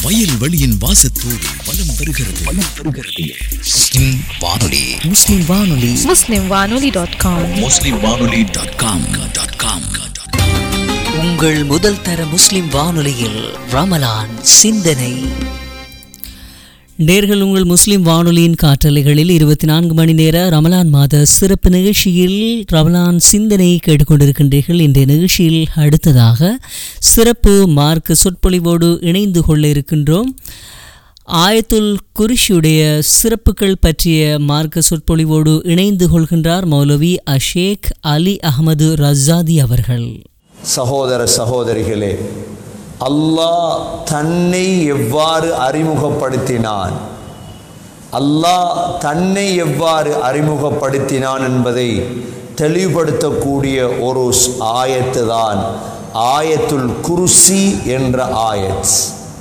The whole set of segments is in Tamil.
வயல் வெளியின் வாசத்தோடு வலம் வருகிறது வலம் வருகிறது முஸ்லிம் வானொலி முஸ்லிம் வானொலி muslimwanoli.com முஸ்லிம் வானொலி டாட் காம் டாட் காம் உங்கள் முதல் தர முஸ்லிம் வானொலியில் ரமலான் சிந்தனை நேர்கள் உங்கள் முஸ்லிம் வானொலியின் காற்றலைகளில் இருபத்தி நான்கு மணி நேர ரமலான் மாத சிறப்பு நிகழ்ச்சியில் ரமலான் சிந்தனை கேட்டுக்கொண்டிருக்கின்றீர்கள் இன்றைய நிகழ்ச்சியில் அடுத்ததாக சிறப்பு மார்க்க சொற்பொழிவோடு இணைந்து கொள்ள இருக்கின்றோம் ஆயத்துல் குரிஷியுடைய சிறப்புகள் பற்றிய மார்க்க சொற்பொழிவோடு இணைந்து கொள்கின்றார் மௌலவி அஷேக் அலி அகமது ரஸாதி அவர்கள் சகோதர சகோதரிகளே அல்லாஹ் தன்னை எவ்வாறு அறிமுகப்படுத்தினான் அல்லாஹ் தன்னை எவ்வாறு அறிமுகப்படுத்தினான் என்பதை தெளிவுபடுத்தக்கூடிய ஒரு ஸ்- ஆயத்து தான் ஆயத்துல் குருசி என்ற ஆயத்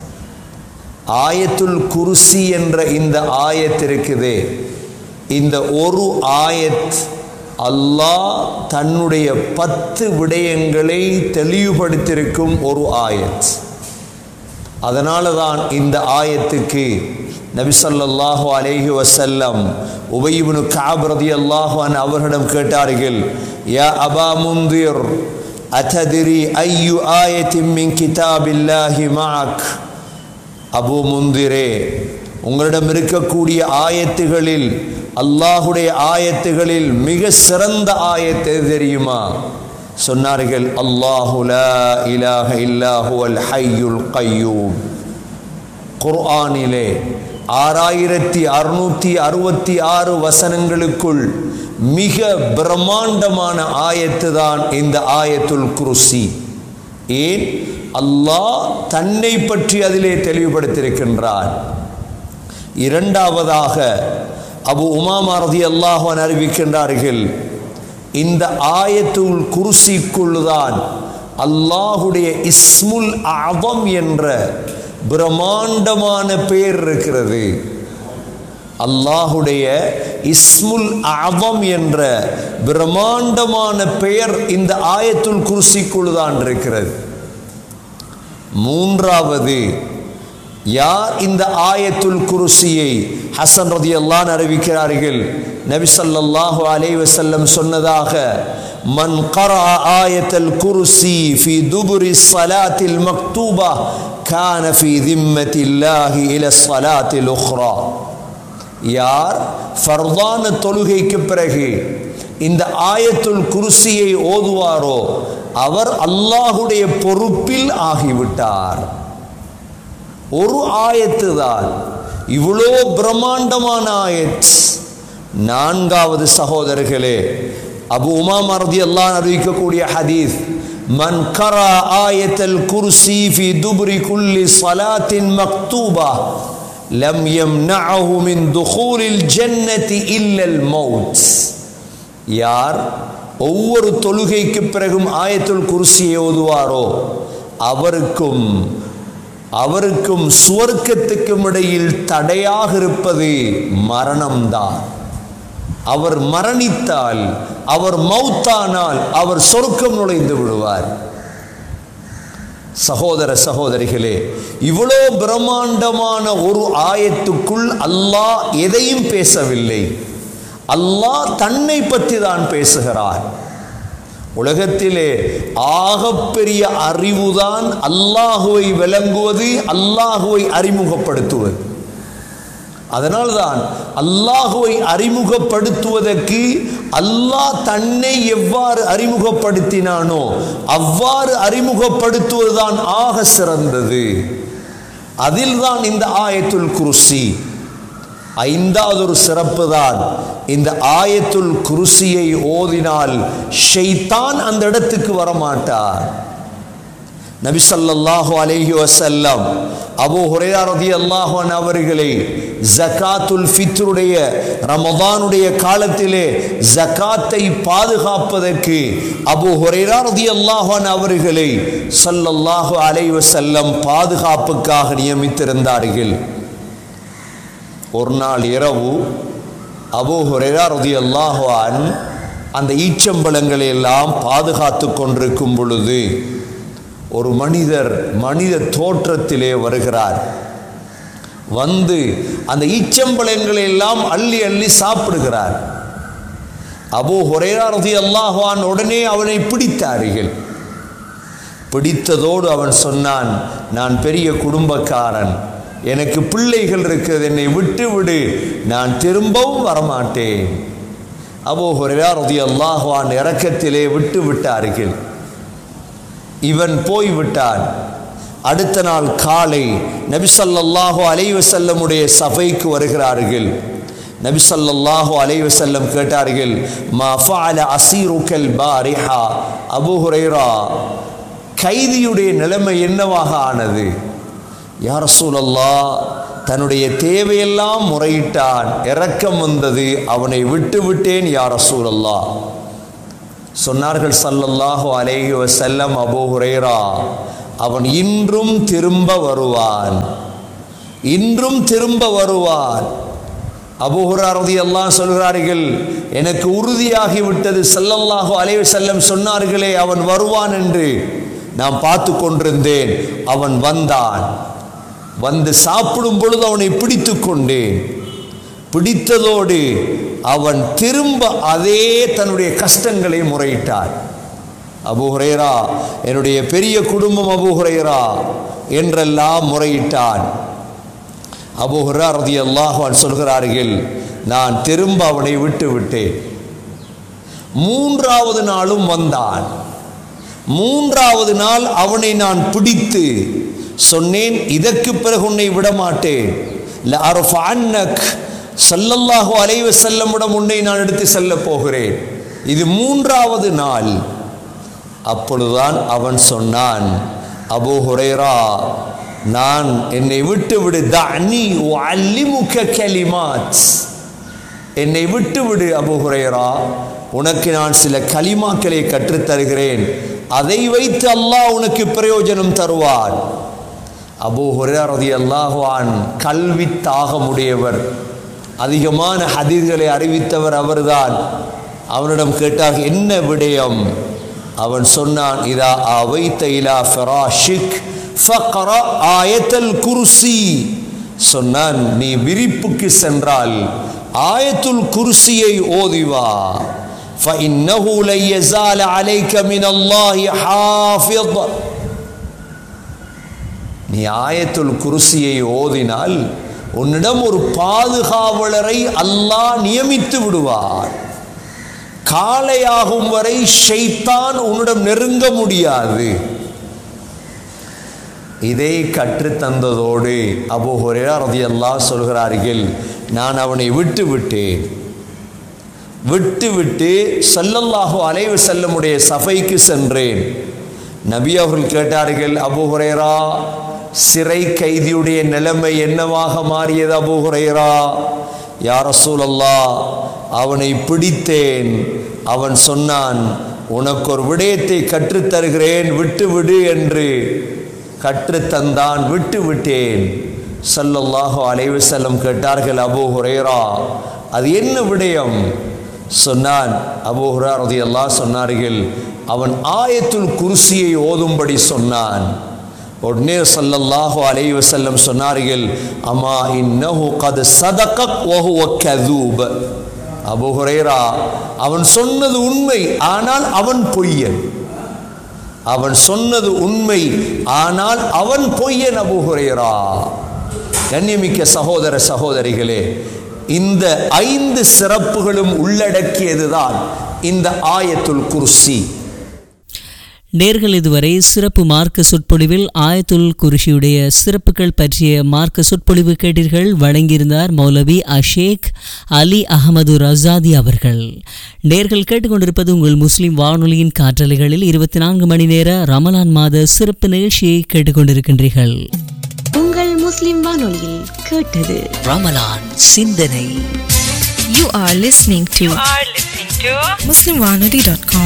ஆயத்துல் குருசி என்ற இந்த ஆயத் இருக்குதே இந்த ஒரு ஆயத் அல்லாஹ் தன்னுடைய பத்து விடயங்களை தெளிவுபடுத்தியிருக்கும் ஒரு ஆயத் அதனால தான் இந்த ஆயத்துக்கு நபி ஸல்லல்லாஹு அலைஹி வஸல்லம் உபயிப்னு கஅப் ரலியல்லாஹு அன்ஹு அவர்களிடம் கேட்டார்கள் யா அபா முந்திர் அத்ததிரி ஐயு ஆயத்தின் மின் கிதாபில்லாஹி மஅக் அபு முந்திரே உங்களிடம் இருக்கக்கூடிய ஆயத்துகளில் அல்லாஹுடைய ஆயத்துகளில் மிக சிறந்த ஆயத்து எது தெரியுமா சொன்னார்கள் அல்லாஹு லா இலாஹ இல்லாஹு அல் ஹய்யுல் கய்யூம் குர்ஆனிலே ஆறாயிரத்தி அறுநூத்தி அறுபத்தி ஆறு வசனங்களுக்குள் மிக பிரம்மாண்டமான ஆயத்து தான் இந்த ஆயத்துல் குருசி ஏன் அல்லாஹ் தன்னை பற்றி அதிலே தெளிவுபடுத்தியிருக்கின்றான் இரண்டாவதாக அபு உமாமா ரதி அல்லாஹன் அறிவிக்கின்றார்கள் இந்த ஆயத்துல் குருசிக்குள்ளுதான் அல்லாஹுடைய இஸ்முல் அவம் என்ற பிரம்மாண்டமான பெயர் இருக்கிறது அல்லாஹுடைய இஸ்முல் அவம் என்ற பிரம்மாண்டமான பெயர் இந்த ஆயத்துல் குருசிக்குள் தான் இருக்கிறது மூன்றாவது யார் இந்த ஆயத்துல் குருசியை ஹசன் ரதி அல்லான் அறிவிக்கிறார்கள் நபி ஸல்லல்லாஹு அலைஹி வஸல்லம் சொன்னதாக மன் கரா ஆயத்தல் குருசி ஃபி துபுரி ஸலாத்தில் மக்தூபா கான ஃபி திம்மத்தில்லாஹி இல ஸலாத்தில் உக்ரா யார் ஃபர்தான தொழுகைக்கு பிறகு இந்த ஆயத்துல் குருசியை ஓதுவாரோ அவர் அல்லாஹுடைய பொறுப்பில் ஆகிவிட்டார் ஒரு ஆயத்து தான் இவ்வளோ பிரம்மாண்டமான ஆயத் நான்காவது சகோதரர்களே அபு உமாமா ரலியல்லாஹு அறிவிக்கக்கூடிய ஹதீஸ் மன் கரா ஆயத்தல் குர்சி ஃபி துபுரி குல்லி ஸலாத்தின் மக்தூபா லம் யம்னஅஹு மின் துகூலில் ஜன்னதி இல்லல் மௌத் யார் ஒவ்வொரு தொழுகைக்கு பிறகும் ஆயத்துல் குர்சியை ஓதுவாரோ அவருக்கும் அவருக்கும் சுவர்க்கத்துக்கும் இடையில் தடையாக இருப்பது மரணம்தான் அவர் மரணித்தால் அவர் மௌத்தானால் அவர் சொர்க்கம் நுழைந்து விடுவார் சகோதர சகோதரிகளே இவ்வளோ பிரம்மாண்டமான ஒரு ஆயத்துக்குள் அல்லாஹ் எதையும் பேசவில்லை அல்லாஹ் தன்னை பற்றி தான் பேசுகிறார் உலகத்திலே ஆகப்பெரிய அறிவுதான் அல்லாஹுவை விளங்குவது அல்லாஹுவை அறிமுகப்படுத்துவது அதனால்தான் அல்லாஹுவை அறிமுகப்படுத்துவதற்கு அல்லாஹ் தன்னை எவ்வாறு அறிமுகப்படுத்தினானோ அவ்வாறு அறிமுகப்படுத்துவதுதான் ஆக சிறந்தது அதில்தான் இந்த ஆயத்துல் குருசி ஐந்தாவது ஒரு சிறப்பு தான் இந்த ஆயத்துல் குருசியை ஓதினால் ஷைத்தான் அந்த இடத்துக்கு வரமாட்டார் நபி ஸல்லல்லாஹு அலைஹி வஸல்லம் அபூ ஹுரைரா ரலியல்லாஹு அன்ஹு அவர்களை ஜகாத்துல் ஃபித்ருடைய ரமதானுடைய காலத்திலே ஜகாத்தை பாதுகாப்பதற்கு அபூ ஹுரைரா ரலியல்லாஹு அன்ஹு அவர்களை ஸல்லல்லாஹு அலைஹி வஸல்லம் பாதுகாப்புக்காக நியமித்திருந்தார்கள் ஒரு நாள் இரவு அபூ ஹுரைரா ரலியல்லாஹு அன்ஹு அந்த ஈச்சம்பழங்களை எல்லாம் பாதுகாத்து கொண்டிருக்கும் பொழுது ஒரு மனிதர் மனித தோற்றத்திலே வருகிறார் வந்து அந்த ஈச்சம்பழங்களை எல்லாம் அள்ளி அள்ளி சாப்பிடுகிறார் அபூ ஹுரைரா ரலியல்லாஹு அன்ஹு உடனே அவனை பிடித்தார்கள் பிடித்ததோடு அவன் சொன்னான் நான் பெரிய குடும்பக்காரன் எனக்கு பிள்ளைகள் இருக்கிறது என்னை விட்டு விடு நான் திரும்பவும் வரமாட்டேன் அபூ ஹுரைரா ரலியல்லாஹு அன்ஹு இறக்கத்திலே விட்டு விட்டார்கள் இவன் போய் விட்டான் அடுத்த நாள் காலை நபிசல்லாஹு அலைவசல்லமுடைய சபைக்கு வருகிறார்கள் நபிசல்லாஹு அலைவசல்லம் கேட்டார்கள் மா ஃபஅல அசீருக்கல் பாரிஹா அபூ ஹுரைரா கைதியுடைய நிலைமை என்னவாக ஆனது யார் சூழல்லா தன்னுடைய தேவையெல்லாம் முறையிட்டான் இரக்கம் வந்தது அவனை விட்டு விட்டேன் யார் சூழல்லா சொன்னார்கள் சல்லல்லாஹு அலைஹி வஸல்லம் அபூ ஹுரைரா அவன் இன்றும் திரும்ப வருவான் இன்றும் திரும்ப வருவான் அபுஹுராரதி எல்லாம் சொல்கிறார்கள் எனக்கு உறுதியாகி விட்டது சல்லல்லாஹு அலைஹி வஸல்லம் சொன்னார்களே அவன் வருவான் என்று நான் பார்த்து கொண்டிருந்தேன் அவன் வந்தான் வந்து சாப்பிடும் பொழுது அவனை பிடித்து கொண்டேன் பிடித்ததோடு அவன் திரும்ப அதே தன்னுடைய கஷ்டங்களை முறையிட்டான் அபு ஹுரைரா என்னுடைய பெரிய குடும்பம் அபு ஹுரைரா என்றெல்லாம் முறையிட்டான் அபு ஹுரா ரதி அல்லாஹான் சொல்கிறார்கள் நான் திரும்ப அவனை விட்டு விட்டேன் மூன்றாவது நாளும் வந்தான் மூன்றாவது நாள் அவனை நான் பிடித்து சொன்னேன் இதற்கு பிறகு உன்னை விட மாட்டேன் அன்னக் சல்லல்லாஹு அலைவ செல்லமுடன் உன்னை நான் எடுத்து செல்ல போகிறேன் இது மூன்றாவது நாள் அப்பொழுதுதான் அவன் சொன்னான் அபூ ஹுரைரா நான் என்னை விட்டு விடு தனி அல்லிமுக கலிமாத் என்னை விட்டு விடு அபூ ஹுரைரா உனக்கு நான் சில கலிமாக்களை கற்றுத்தருகிறேன் அதை வைத்து அல்லாஹ் உனக்கு பிரயோஜனம் தருவான் அபூ ஹுரைரா ரதி அல்லாஹ்வான் கல்வி தாகமுடையவர் அதிகமான ஹதீர்களை அறிவித்தவர் அவர்தான் அவனிடம் கேட்டார் என்ன விடயம் அவன் சொன்னான் இதா அவைத்த இலா ஃபராஷிக் ஃபக்ரா ஆயத்தல் குர்சி சொன்னான் நீ விரிப்புக்கு சென்றால் ஆயத்துல் குர்சியை ஓதிவா فإنه لن يزال عليك من الله حافظ நீ ஆயத்துல் குருசியை ஓதினால் உன்னிடம் ஒரு பாதுகாவலரை அல்லாஹ் நியமித்து விடுவார் காலையாகும் வரை ஷைத்தான் உன்னிடம் நெருங்க முடியாது இதை கற்றுத்தந்ததோடு அபு ஹுரேரா ரதியல்லாஹ் சொல்கிறார்கள் நான் அவனை விட்டு விட்டேன் விட்டு விட்டு சல்லல்லாஹு அலைவு செல்லமுடைய சபைக்கு சென்றேன் நபி அவர்கள் கேட்டார்கள் அபு ஹுரேரா சிறை கைதியுடைய நிலைமை என்னவாக மாறியது அபு ஹுரேரா யார் ரசூலல்லா அவனை பிடித்தேன் அவன் சொன்னான் உனக்கு ஒரு விடயத்தை கற்றுத்தருகிறேன் விட்டு விடு என்று கற்றுத்தந்தான் விட்டு விட்டேன் சல்லல்லாஹு அலைவு செல்லம் கேட்டார்கள் அபு ஹுரேரா அது என்ன விடயம் சொன்னான் அபு ஹுரா ரதியல்லா சொன்னார்கள் அவன் ஆயத்துல் குர்சியை ஓதும்படி சொன்னான் உடனே சல்லல்லாஹு அலைஹி வஸல்லம் சொன்னார்கள் அம்மா இன்னஹு கத் சதகக் வஹுவ கதூப் அபூ ஹுரைரா அவன் சொன்னது உண்மை ஆனால் அவன் பொய்யன் அவன் சொன்னது உண்மை ஆனால் அவன் பொய்யன் அபூ ஹுரைரா கண்ணியமிக்க சகோதர சகோதரிகளே இந்த ஐந்து சிறப்புகளும் உள்ளடக்கியதுதான் இந்த ஆயத்துல் குர்சி நேர்கள் இதுவரை சிறப்பு மார்க்க சொற்பொழிவில் ஆயத்துல் குருஷியுடைய சிறப்புகள் பற்றிய மார்க்க சொற்பொழிவு கேட்டீர்கள் வழங்கியிருந்தார் மௌலவி அஷேக் அலி அகமது ரசாதி அவர்கள் நேர்கள் கேட்டுக்கொண்டிருப்பது உங்கள் முஸ்லிம் வானொலியின் காற்றலைகளில் இருபத்தி நான்கு மணி நேர ரமலான் மாத சிறப்பு நிகழ்ச்சியை கேட்டுக்கொண்டிருக்கின்றீர்கள் உங்கள் முஸ்லிம் வானொலியில் கேட்டது ரமலான் சிந்தனை You are listening to are listening to muslimwanoli.com.